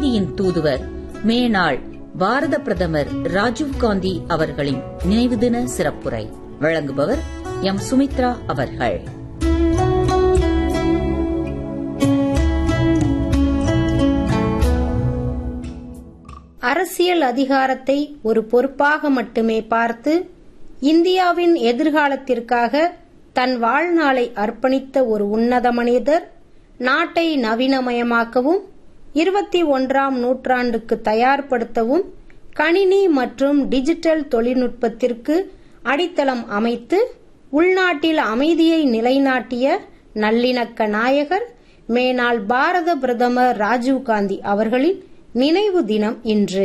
அமைதியின் தூதுவர் மேனாள் பாரத பிரதமர் ராஜீவ்காந்தி அவர்களின் நினைவு தின சிறப்புரை வழங்குபவர் எம் சுமித்ரா அவர்கள் அரசியல் அதிகாரத்தை ஒரு பொறுப்பாக மட்டுமே பார்த்து இந்தியாவின் எதிர்காலத்திற்காக தன் வாழ்நாளை அர்ப்பணித்த ஒரு உன்னத மனிதர் நாட்டை நவீனமயமாக்கவும் இருபத்தி ஒன்றாம் நூற்றாண்டுக்கு தயார்படுத்தவும் கணினி மற்றும் டிஜிட்டல் தொழில்நுட்பத்திற்கு அடித்தளம் அமைத்து உள்நாட்டில் அமைதியை நிலைநாட்டிய நல்லிணக்க நாயகர் மேனாள் பாரத பிரதமர் ராஜீவ்காந்தி அவர்களின் நினைவு தினம் இன்று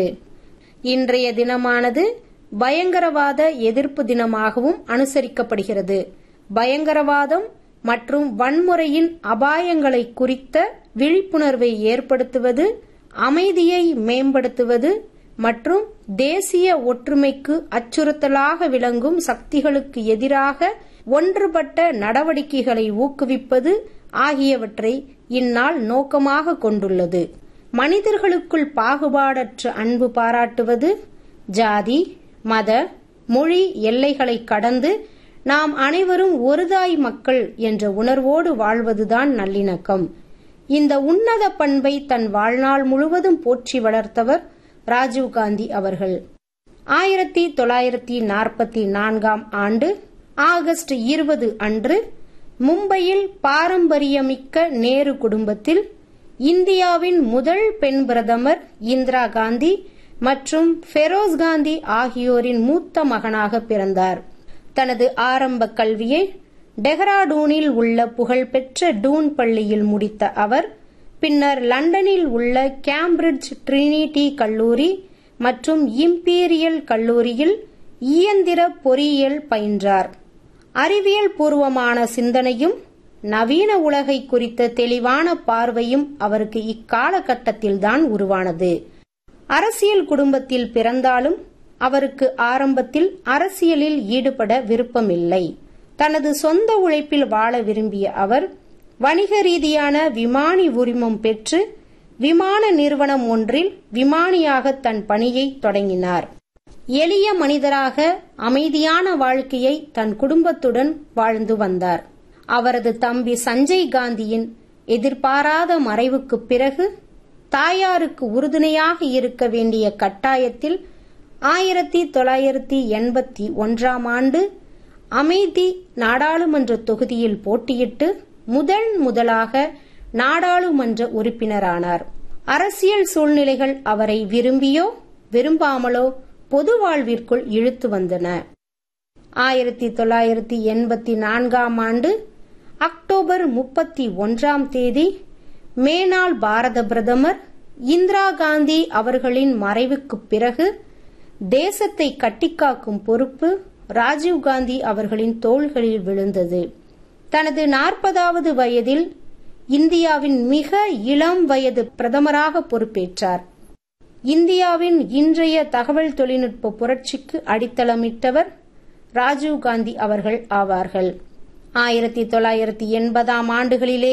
இன்றைய தினமானது பயங்கரவாத எதிர்ப்பு தினமாகவும் அனுசரிக்கப்படுகிறது பயங்கரவாதம் மற்றும் வன்முறையின் அபாயங்களை குறித்த விழிப்புணர்வை ஏற்படுத்துவது அமைதியை மேம்படுத்துவது மற்றும் தேசிய ஒற்றுமைக்கு அச்சுறுத்தலாக விளங்கும் சக்திகளுக்கு எதிராக ஒன்றுபட்ட நடவடிக்கைகளை ஊக்குவிப்பது ஆகியவற்றை இந்நாள் நோக்கமாக கொண்டுள்ளது மனிதர்களுக்குள் பாகுபாடற்ற அன்பு பாராட்டுவது ஜாதி மத மொழி எல்லைகளை கடந்து நாம் அனைவரும் ஒருதாய் மக்கள் என்ற உணர்வோடு வாழ்வதுதான் நல்லிணக்கம் இந்த உன்னத பண்பை தன் வாழ்நாள் முழுவதும் போற்றி வளர்த்தவர் ராஜீவ்காந்தி அவர்கள் ஆயிரத்தி தொள்ளாயிரத்தி நாற்பத்தி நான்காம் ஆண்டு ஆகஸ்ட் இருபது அன்று மும்பையில் பாரம்பரியமிக்க நேரு குடும்பத்தில் இந்தியாவின் முதல் பெண் பிரதமர் இந்திரா காந்தி மற்றும் ஃபெரோஸ் காந்தி ஆகியோரின் மூத்த மகனாக பிறந்தார் தனது ஆரம்ப கல்வியை டெஹ்ராடூனில் உள்ள புகழ்பெற்ற டூன் பள்ளியில் முடித்த அவர் பின்னர் லண்டனில் உள்ள கேம்பிரிட்ஜ் ட்ரினிட்டி கல்லூரி மற்றும் இம்பீரியல் கல்லூரியில் இயந்திர பொறியியல் பயின்றார் அறிவியல் பூர்வமான சிந்தனையும் நவீன உலகை குறித்த தெளிவான பார்வையும் அவருக்கு இக்காலகட்டத்தில்தான் உருவானது அரசியல் குடும்பத்தில் பிறந்தாலும் அவருக்கு ஆரம்பத்தில் அரசியலில் ஈடுபட விருப்பமில்லை தனது சொந்த உழைப்பில் வாழ விரும்பிய அவர் வணிக ரீதியான விமானி உரிமம் பெற்று விமான நிறுவனம் ஒன்றில் விமானியாக தன் பணியை தொடங்கினார் எளிய மனிதராக அமைதியான வாழ்க்கையை தன் குடும்பத்துடன் வாழ்ந்து வந்தார் அவரது தம்பி சஞ்சய் காந்தியின் எதிர்பாராத மறைவுக்குப் பிறகு தாயாருக்கு உறுதுணையாக இருக்க வேண்டிய கட்டாயத்தில் ஆயிரத்தி தொள்ளாயிரத்தி எண்பத்தி ஒன்றாம் ஆண்டு அமைதி நாடாளுமன்ற தொகுதியில் போட்டியிட்டு முதல் முதலாக நாடாளுமன்ற உறுப்பினரானார் அரசியல் சூழ்நிலைகள் அவரை விரும்பியோ விரும்பாமலோ பொது வாழ்விற்குள் இழுத்து வந்தன ஆயிரத்தி தொள்ளாயிரத்தி எண்பத்தி நான்காம் ஆண்டு அக்டோபர் முப்பத்தி ஒன்றாம் தேதி மேனாள் பாரத பிரதமர் இந்திரா காந்தி அவர்களின் மறைவுக்குப் பிறகு தேசத்தை கட்டிக்காக்கும் பொறுப்பு ராஜீவ்காந்தி அவர்களின் தோள்களில் விழுந்தது தனது நாற்பதாவது வயதில் இந்தியாவின் மிக இளம் வயது பிரதமராக பொறுப்பேற்றார் இந்தியாவின் இன்றைய தகவல் தொழில்நுட்ப புரட்சிக்கு அடித்தளமிட்டவர் ராஜீவ்காந்தி அவர்கள் ஆவார்கள் ஆயிரத்தி தொள்ளாயிரத்தி எண்பதாம் ஆண்டுகளிலே